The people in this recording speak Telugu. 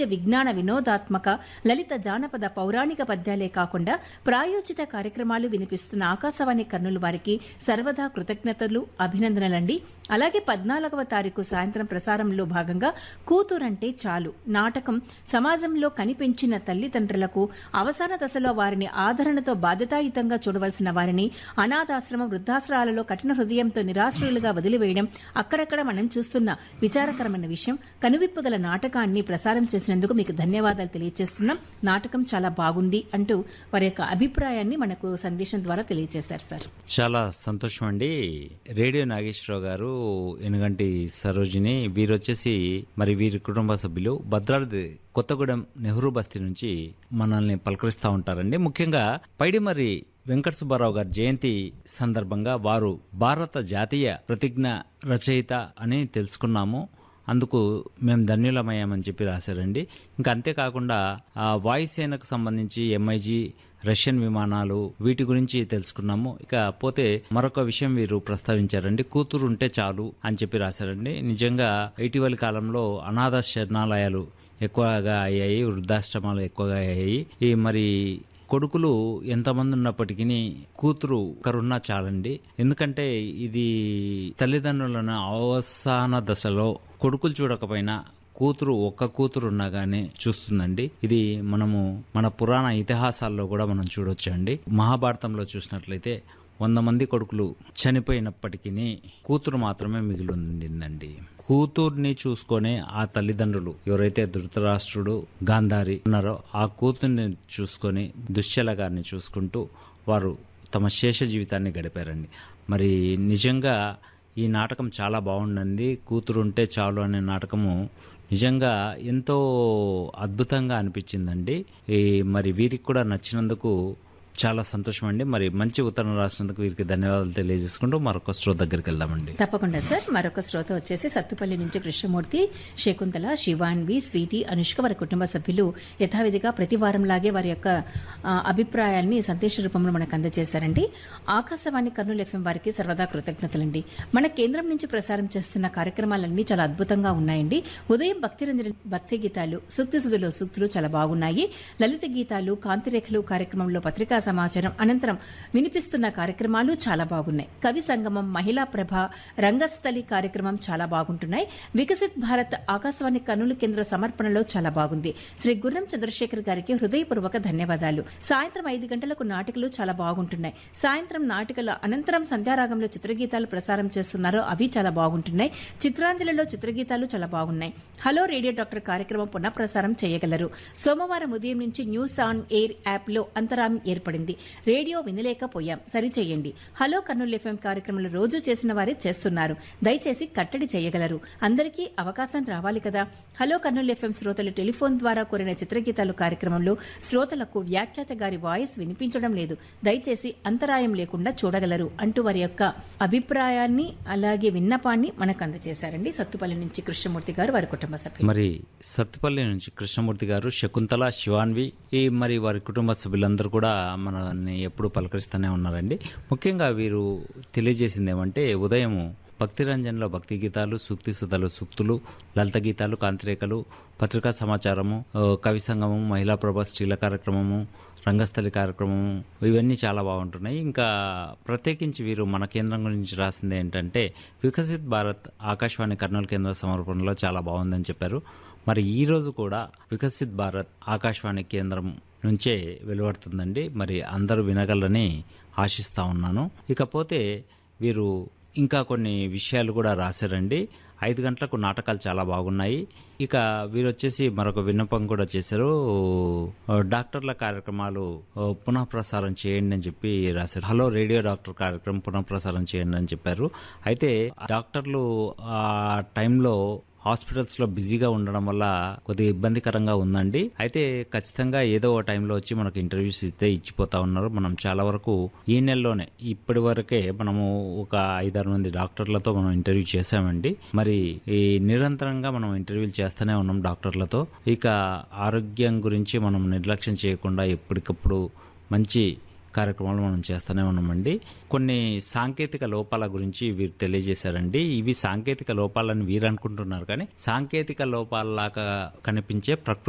సాహిత్య విజ్ఞాన వినోదాత్మక లలిత జానపద పౌరాణిక పద్యాలే కాకుండా ప్రాయోజిత కార్యక్రమాలు వినిపిస్తున్న ఆకాశవాణి కర్నూలు వారికి సర్వదా కృతజ్ఞతలు అభినందనలండి అలాగే పద్నాలుగవ తారీఖు సాయంత్రం ప్రసారంలో భాగంగా కూతురంటే చాలు నాటకం సమాజంలో కనిపించిన తల్లిదండ్రులకు అవసాన దశలో వారిని ఆదరణతో బాధ్యతాయుతంగా చూడవలసిన వారిని అనాథాశ్రమం వృద్ధాశ్రయాలలో కఠిన హృదయంతో నిరాశ్రయులుగా వదిలివేయడం అక్కడక్కడ మనం చూస్తున్న విచారకరమైన విషయం కనువిప్పుగల నాటకాన్ని ప్రసారం చేసినందుకు మీకు ధన్యవాదాలు తెలియజేస్తున్నాం నాటకం చాలా బాగుంది అంటూ వారి యొక్క అభిప్రాయాన్ని మనకు సందేశం ద్వారా తెలియజేశారు సార్ చాలా సంతోషం అండి రేడియో నాగేశ్వరరావు గారు ఎనుగంటి సరోజిని వీరు వచ్చేసి మరి వీరి కుటుంబ సభ్యులు భద్రాద్రి కొత్తగూడెం నెహ్రూ బస్తీ నుంచి మనల్ని పలకరిస్తూ ఉంటారండి ముఖ్యంగా పైడిమర్రి వెంకట సుబ్బారావు గారి జయంతి సందర్భంగా వారు భారత జాతీయ ప్రతిజ్ఞ రచయిత అని తెలుసుకున్నాము అందుకు మేము ధన్యులమయ్యామని చెప్పి రాశారండి ఇంకా అంతేకాకుండా ఆ వాయుసేనకు సంబంధించి ఎంఐజీ రష్యన్ విమానాలు వీటి గురించి తెలుసుకున్నాము ఇక పోతే మరొక విషయం వీరు ప్రస్తావించారండి కూతురు ఉంటే చాలు అని చెప్పి రాశారండి నిజంగా ఇటీవలి కాలంలో అనాథ శరణాలయాలు ఎక్కువగా అయ్యాయి వృద్ధాశ్రమాలు ఎక్కువగా అయ్యాయి ఈ మరి కొడుకులు ఎంతమంది ఉన్నప్పటికీ కూతురు ఒకరున్నా చాలండి ఎందుకంటే ఇది తల్లిదండ్రులను అవసాన దశలో కొడుకులు చూడకపోయినా కూతురు ఒక్క కూతురు ఉన్నా గానీ చూస్తుందండి ఇది మనము మన పురాణ ఇతిహాసాల్లో కూడా మనం చూడొచ్చండి మహాభారతంలో చూసినట్లయితే వంద మంది కొడుకులు చనిపోయినప్పటికీ కూతురు మాత్రమే మిగిలి ఉండిందండి కూతుర్ని చూసుకొని ఆ తల్లిదండ్రులు ఎవరైతే ధృతరాష్ట్రుడు గాంధారి ఉన్నారో ఆ కూతుర్ని చూసుకొని దుశ్శల గారిని చూసుకుంటూ వారు తమ శేష జీవితాన్ని గడిపారండి మరి నిజంగా ఈ నాటకం చాలా బాగుండండి కూతురుంటే చాలు అనే నాటకము నిజంగా ఎంతో అద్భుతంగా అనిపించిందండి ఈ మరి వీరికి కూడా నచ్చినందుకు చాలా సంతోషం అండి మరి మంచి ఉత్తరం రాసినందుకు వీరికి ధన్యవాదాలు తెలియజేసుకుంటూ మరొక శ్రోత దగ్గరికి వెళ్దామండి తప్పకుండా సార్ మరొక శ్రోత వచ్చేసి సత్తుపల్లి నుంచి కృష్ణమూర్తి శకుంతల శివాన్వి స్వీటీ అనుష్క వారి కుటుంబ సభ్యులు యథావిధిగా ప్రతి వారంలాగే వారి యొక్క ఆ, అభిప్రాయాల్ని సందేశ రూపంలో మనకు అందజేశారండి ఆకాశవాణి కర్నూలు ఎఫ్ఎం వారికి సర్వదా కృతజ్ఞతలండి మన కేంద్రం నుంచి ప్రసారం చేస్తున్న కార్యక్రమాలన్నీ చాలా అద్భుతంగా ఉన్నాయండి ఉదయం భక్తి రంజన భక్తి గీతాలు సూక్తి సుధులో సూక్తులు చాలా బాగున్నాయి లలిత గీతాలు కాంతిరేఖలు కార్యక్రమంలో పత్రికా సమాచారం అనంతరం వినిపిస్తున్న కార్యక్రమాలు చాలా బాగున్నాయి కవి సంగమం మహిళా ప్రభ రంగస్థలి కార్యక్రమం చాలా బాగుంటున్నాయి వికసిత్ భారత్ ఆకాశవాణి కర్నూలు కేంద్ర సమర్పణలో చాలా బాగుంది శ్రీ గుర్రం చంద్రశేఖర్ గారికి హృదయపూర్వక ధన్యవాదాలు సాయంత్రం ఐదు గంటలకు నాటికలు చాలా బాగుంటున్నాయి సాయంత్రం నాటికల అనంతరం సంధ్యారాగంలో చిత్రగీతాలు ప్రసారం చేస్తున్నారో అవి చాలా బాగుంటున్నాయి చిత్రాంజలిలో చిత్రగీతాలు చాలా బాగున్నాయి హలో రేడియో డాక్టర్ కార్యక్రమం పునఃప్రసారం చేయగలరు సోమవారం ఉదయం నుంచి న్యూస్ ఆన్ ఎయిర్ యాప్ లో అంతరాయం ఏర్పడింది రేడియో వినలేకపోయాం సరిచేయండి హలో కర్నూలు ఎఫ్ఎం కార్యక్రమంలో రోజు చేసిన వారే చేస్తున్నారు దయచేసి కట్టడి చేయగలరు అందరికీ అవకాశం రావాలి కదా హలో కర్నూలు ఎఫ్ఎం శ్రోతలు టెలిఫోన్ ద్వారా కోరిన చిత్రగీతాలు కార్యక్రమంలో శ్రోతలకు వ్యాఖ్యాత గారి వాయిస్ వినిపించడం లేదు దయచేసి అంతరాయం లేకుండా చూడగలరు అంటూ వారి యొక్క అభిప్రాయాన్ని అలాగే విన్నపాన్ని మనకు అందజేశారండి సత్తుపల్లి నుంచి కృష్ణమూర్తి గారు వారి కుటుంబ సభ్యులు మరి సత్తుపల్లి నుంచి కృష్ణమూర్తి గారు శకుంతల శివాన్వి ఈ మరి వారి కుటుంబ సభ్యులందరూ కూడా మనల్ని ఎప్పుడు పలకరిస్తూనే ఉన్నారండి ముఖ్యంగా వీరు తెలియజేసింది ఏమంటే ఉదయం భక్తి రంజన్లో భక్తి గీతాలు సూక్తి సుధలు సూక్తులు లలిత గీతాలు కాంతిరేఖలు పత్రికా సమాచారము ఆ, కవి సంగమము మహిళా ప్రభ స్త్రీల కార్యక్రమము రంగస్థలి కార్యక్రమము ఇవన్నీ చాలా బాగుంటున్నాయి ఇంకా ప్రత్యేకించి వీరు మన కేంద్రం గురించి రాసింది ఏంటంటే వికసిత్ భారత్ ఆకాశవాణి కర్నూలు కేంద్ర సమర్పణలో చాలా బాగుందని చెప్పారు మరి ఈ రోజు కూడా వికసిత్ భారత్ ఆకాశవాణి కేంద్రం నుంచే వెలువడుతుందండి మరి అందరూ వినగలరని ఆశిస్తా ఉన్నాను ఇకపోతే వీరు ఇంకా కొన్ని విషయాలు కూడా రాశారండి ఐదు గంటలకు నాటకాలు చాలా బాగున్నాయి ఇక వీరు వచ్చేసి మరొక విన్నపం కూడా చేశారు డాక్టర్ల కార్యక్రమాలు పునః ప్రసారం చేయండి అని చెప్పి రాశారు హలో రేడియో డాక్టర్ కార్యక్రమం పునః ప్రసారం చేయండి అని చెప్పారు అయితే డాక్టర్లు ఆ టైంలో హాస్పిటల్స్ లో బిజీగా ఉండడం వల్ల కొద్దిగా ఇబ్బందికరంగా ఉందండి అయితే ఖచ్చితంగా ఏదో ఒక టైంలో వచ్చి మనకు ఇంటర్వ్యూస్ ఇస్తే ఇచ్చిపోతా ఉన్నారు మనం చాలా వరకు ఈ నెలలోనే ఇప్పటి వరకే మనము ఒక ఐదారు మంది డాక్టర్లతో మనం ఇంటర్వ్యూ చేశామండి మరి ఈ నిరంతరంగా మనం ఇంటర్వ్యూలు చేస్తూనే ఉన్నాం డాక్టర్లతో ఇక ఆరోగ్యం గురించి మనం నిర్లక్ష్యం చేయకుండా ఎప్పటికప్పుడు మంచి కార్యక్రమాలు మనం చేస్తూనే ఉన్నామండి కొన్ని సాంకేతిక లోపాల గురించి వీరు తెలియజేశారండి ఇవి సాంకేతిక లోపాలని వీరు అనుకుంటున్నారు కానీ సాంకేతిక లోపాలలాగా కనిపించే ప్రకృతి